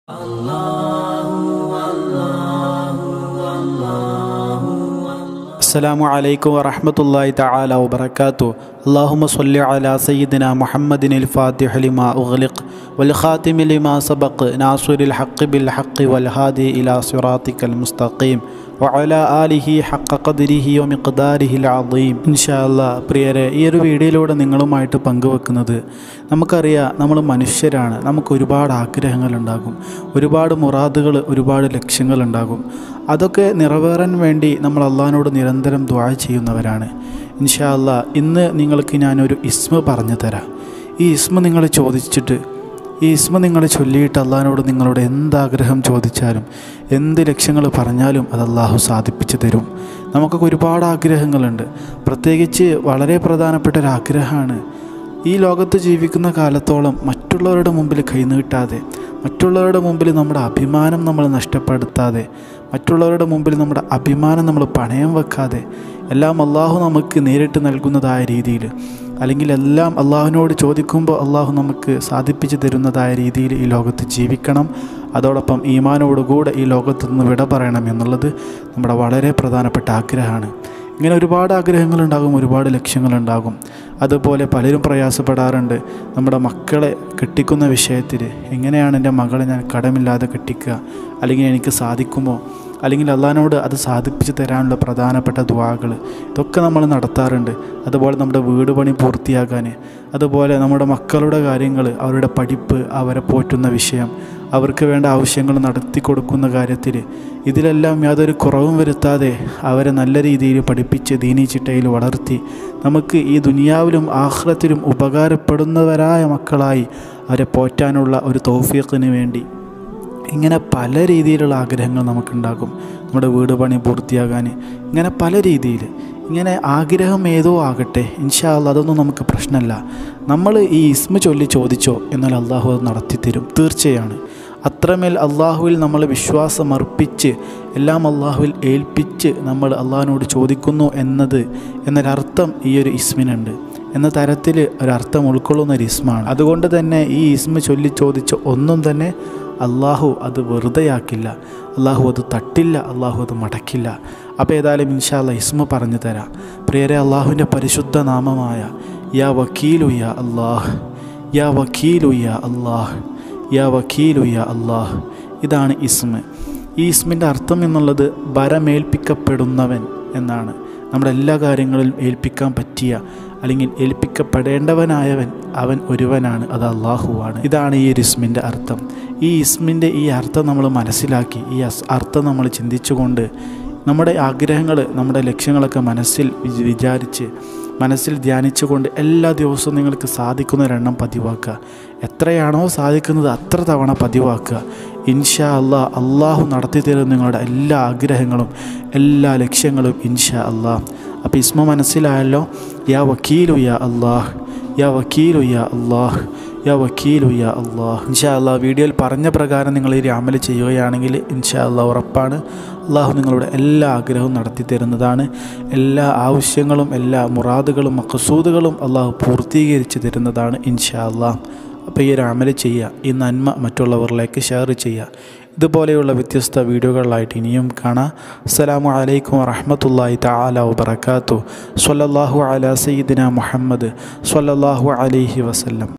السلام عليكم ورحمة الله تعالى وبركاته اللهم صل على سيدنا محمد الفاتح لما أغلق والخاتم لما سبق ناصر الحق بالحق والهادي إلى صراطك المستقيم وعلى آله حق قدره ومقداره العظيم إن شاء الله പ്രിയരെ ഈ ഒരു വീഡിയോയിലൂടെ നിങ്ങളുമായിട്ട് പങ്കുവെക്കുന്നത് നമുക്കറിയാം നമ്മൾ മനുഷ്യരാണ് നമുക്ക് ഒരുപാട് ആഗ്രഹങ്ങളുണ്ടാകും ഒരുപാട് മുറാദുകൾ ഒരുപാട് ലക്ഷ്യങ്ങളുണ്ടാകും അതൊക്കെ നിറവേറാൻ വേണ്ടി നമ്മൾ അള്ളഹാനോട് നിരന്തരം ദ്വാ ചെയ്യുന്നവരാണ് ഇൻഷാ അല്ലാ ഇന്ന് നിങ്ങൾക്ക് ഞാനൊരു ഇസ്മ പറഞ്ഞു തരാം ഈ ഇസ്മ നിങ്ങൾ ചോദിച്ചിട്ട് ഈ ഇസ്മ നിങ്ങൾ ചൊല്ലിയിട്ട് അള്ളഹാനോട് നിങ്ങളോട് എന്താഗ്രഹം ചോദിച്ചാലും എന്ത് ലക്ഷ്യങ്ങൾ പറഞ്ഞാലും അത് അള്ളാഹു സാധിപ്പിച്ചു തരും നമുക്കൊക്കെ ഒരുപാട് ആഗ്രഹങ്ങളുണ്ട് പ്രത്യേകിച്ച് വളരെ പ്രധാനപ്പെട്ട ഒരു ആഗ്രഹമാണ് ഈ ലോകത്ത് ജീവിക്കുന്ന കാലത്തോളം മറ്റുള്ളവരുടെ മുമ്പിൽ കൈനീട്ടാതെ മറ്റുള്ളവരുടെ മുമ്പിൽ നമ്മുടെ അഭിമാനം നമ്മൾ നഷ്ടപ്പെടുത്താതെ മറ്റുള്ളവരുടെ മുമ്പിൽ നമ്മുടെ അഭിമാനം നമ്മൾ പണയം വെക്കാതെ എല്ലാം അള്ളാഹു നമുക്ക് നേരിട്ട് നൽകുന്നതായ രീതിയിൽ അല്ലെങ്കിൽ എല്ലാം അള്ളാഹുവിനോട് ചോദിക്കുമ്പോൾ അള്ളാഹു നമുക്ക് സാധിപ്പിച്ചു തരുന്നതായ രീതിയിൽ ഈ ലോകത്ത് ജീവിക്കണം അതോടൊപ്പം ഈമാനോടുകൂടെ ഈ ലോകത്ത് നിന്ന് വിട പറയണം എന്നുള്ളത് നമ്മുടെ വളരെ പ്രധാനപ്പെട്ട ആഗ്രഹമാണ് ഇങ്ങനെ ഒരുപാട് ആഗ്രഹങ്ങളുണ്ടാകും ഒരുപാട് ലക്ഷ്യങ്ങളുണ്ടാകും അതുപോലെ പലരും പ്രയാസപ്പെടാറുണ്ട് നമ്മുടെ മക്കളെ കെട്ടിക്കുന്ന വിഷയത്തിൽ എങ്ങനെയാണ് എൻ്റെ മകളെ ഞാൻ കടമില്ലാതെ കെട്ടിക്കുക അല്ലെങ്കിൽ എനിക്ക് സാധിക്കുമോ അല്ലെങ്കിൽ അള്ളഹാനോട് അത് സാധിപ്പിച്ച് തരാനുള്ള പ്രധാനപ്പെട്ട ദ്വാകൾ ഇതൊക്കെ നമ്മൾ നടത്താറുണ്ട് അതുപോലെ നമ്മുടെ വീട് പണി പൂർത്തിയാക്കാൻ അതുപോലെ നമ്മുടെ മക്കളുടെ കാര്യങ്ങൾ അവരുടെ പഠിപ്പ് അവരെ പോറ്റുന്ന വിഷയം അവർക്ക് വേണ്ട ആവശ്യങ്ങൾ നടത്തി കൊടുക്കുന്ന കാര്യത്തിൽ ഇതിലെല്ലാം യാതൊരു കുറവും വരുത്താതെ അവരെ നല്ല രീതിയിൽ പഠിപ്പിച്ച് ദീനി ചിട്ടയിൽ വളർത്തി നമുക്ക് ഈ ദുനിയാവിലും ആഹ്ലത്തിലും ഉപകാരപ്പെടുന്നവരായ മക്കളായി അവരെ പോറ്റാനുള്ള ഒരു തൗഫീഖിന് വേണ്ടി ഇങ്ങനെ പല രീതിയിലുള്ള ആഗ്രഹങ്ങൾ നമുക്കുണ്ടാകും നമ്മുടെ വീട് പണി പൂർത്തിയാകാൻ ഇങ്ങനെ പല രീതിയിൽ ഇങ്ങനെ ആഗ്രഹം ഏതോ ആകട്ടെ ഇൻഷാ അല്ലാ അതൊന്നും നമുക്ക് പ്രശ്നമല്ല നമ്മൾ ഈ ഇസ്മ ചൊല്ലി ചോദിച്ചോ എന്നാൽ അള്ളാഹു അത് നടത്തിത്തരും തീർച്ചയാണ് അത്രമേൽ അള്ളാഹുവിൽ നമ്മൾ വിശ്വാസം അർപ്പിച്ച് എല്ലാം അള്ളാഹുവിൽ ഏൽപ്പിച്ച് നമ്മൾ അള്ളാഹിനോട് ചോദിക്കുന്നു എന്നത് എന്നൊരർത്ഥം ഈ ഒരു ഇസ്മിനുണ്ട് എന്ന തരത്തിൽ ഒരർത്ഥം ഉൾക്കൊള്ളുന്ന ഒരു ഇസ്മാണ് അതുകൊണ്ട് തന്നെ ഈ ഇസ്മ ചൊല്ലി ചോദിച്ച ഒന്നും തന്നെ അള്ളാഹു അത് വെറുതെയാക്കില്ല അള്ളാഹു അത് തട്ടില്ല അള്ളാഹു അത് മടക്കില്ല അപ്പോൾ ഏതായാലും ഇൻഷാല്ല ഇസ്മ പറഞ്ഞു തരാം പ്രിയരെ അള്ളാഹുവിൻ്റെ പരിശുദ്ധ നാമമായ യാ വക്കീലു യാ അള്ളാഹ് യാ വക്കീലു യാ അള്ളാഹ് യാ വക്കീലു യാ അള്ളാഹ് ഇതാണ് ഇസ്മ ഈ ഇസ്മിൻ്റെ അർത്ഥം എന്നുള്ളത് ഭരമേൽപ്പിക്കപ്പെടുന്നവൻ എന്നാണ് നമ്മുടെ എല്ലാ കാര്യങ്ങളിലും ഏൽപ്പിക്കാൻ പറ്റിയ അല്ലെങ്കിൽ ഏൽപ്പിക്കപ്പെടേണ്ടവനായവൻ അവൻ ഒരുവനാണ് അത് അള്ളാഹുവാണ് ഇതാണ് ഈ ഒരു ഇസ്മിൻ്റെ അർത്ഥം ഈ ഇസ്മിൻ്റെ ഈ അർത്ഥം നമ്മൾ മനസ്സിലാക്കി ഈ അർത്ഥം നമ്മൾ ചിന്തിച്ചുകൊണ്ട് നമ്മുടെ ആഗ്രഹങ്ങൾ നമ്മുടെ ലക്ഷ്യങ്ങളൊക്കെ മനസ്സിൽ വിചാരിച്ച് മനസ്സിൽ ധ്യാനിച്ചുകൊണ്ട് എല്ലാ ദിവസവും നിങ്ങൾക്ക് സാധിക്കുന്ന ഒരെണ്ണം പതിവാക്കുക എത്രയാണോ സാധിക്കുന്നത് അത്ര തവണ പതിവാക്കുക ഇൻഷാ അള്ളാ അള്ളാഹു നടത്തി തരുന്ന നിങ്ങളുടെ എല്ലാ ആഗ്രഹങ്ങളും എല്ലാ ലക്ഷ്യങ്ങളും ഇൻഷാ അള്ളാഹ് അപ്പോൾ ഇസ്മ മനസ്സിലായല്ലോ യാ വക്കീലു യാ അള്ളാഹ് യാ വക്കീലു യാ അള്ളാഹ് യാ വക്കീലു യാ അള്ളാഹ് ഇൻഷാ അള്ളാഹ് വീഡിയോയിൽ പറഞ്ഞ പ്രകാരം നിങ്ങൾ ഈ അമൽ ചെയ്യുകയാണെങ്കിൽ ഇൻഷാ അള്ളാഹ് ഉറപ്പാണ് അള്ളാഹു നിങ്ങളുടെ എല്ലാ ആഗ്രഹവും നടത്തി തരുന്നതാണ് എല്ലാ ആവശ്യങ്ങളും എല്ലാ മുറാദുകളും മക്കസൂദുകളും അള്ളാഹു പൂർത്തീകരിച്ച് തരുന്നതാണ് ഇൻഷാ അള്ളാഹ് അപ്പോൾ ഈ ഒരു അമൽ ചെയ്യുക ഈ നന്മ മറ്റുള്ളവരിലേക്ക് ഷെയർ ചെയ്യുക ഇതുപോലെയുള്ള വ്യത്യസ്ത വീഡിയോകളിലായിട്ട് ഇനിയും കാണാം അസ്സലാമു അലൈക്കും വറഹമത്തല്ലാഹി തആല വബറകാതുഹു സ്വല്ലല്ലാഹു അലാ സയ്യിദിന മുഹമ്മദ് സ്വല്ലല്ലാഹു അലൈഹി വസല്ലം